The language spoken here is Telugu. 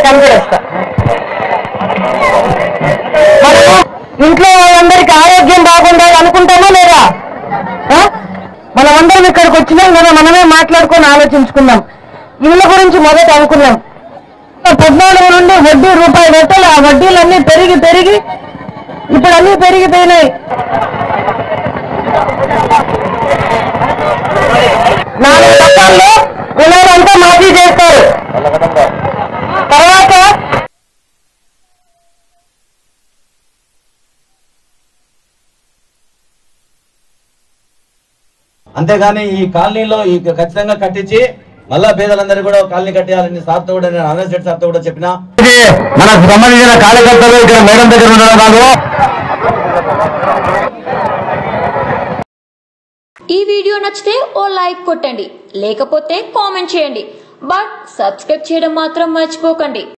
చంపేస్తా మనం ఇంట్లో వాళ్ళందరికీ ఆరోగ్యం బాగుండాలి అనుకుంటామా లేదా ఆ? మనమందరం ఇక్కడికి వచ్చినాం కదా మనమే మాట్లాడుకొని ఆలోచించుకుందాం ఇళ్ళ గురించి మొదట అనుకున్నాం పద్నాలుగు నుండి వడ్డీ రూపాయి పెట్టాలి ఆ వడ్డీలన్నీ పెరిగి పెరిగి ఇప్పుడు అన్నీ పెరిగిపోయినాయి నాలుగు రకాల్లో రుణాలంతా మాఫీ చేస్తారు తర్వాత అంతేగాని ఈ కాలనీలో ఈ ఖచ్చితంగా కట్టించి మళ్ళా పేదలందరూ కూడా కాలనీ కట్టేయాలని సార్తో కూడా నేను అవినాష్ రెడ్డి సార్తో కూడా చెప్పినా మనకు సంబంధించిన కార్యకర్తలు ఇక్కడ మేడం దగ్గర ఉండడం కాదు ఈ వీడియో నచ్చితే ఓ లైక్ కొట్టండి లేకపోతే కామెంట్ చేయండి బట్ సబ్స్క్రైబ్ చేయడం మాత్రం మర్చిపోకండి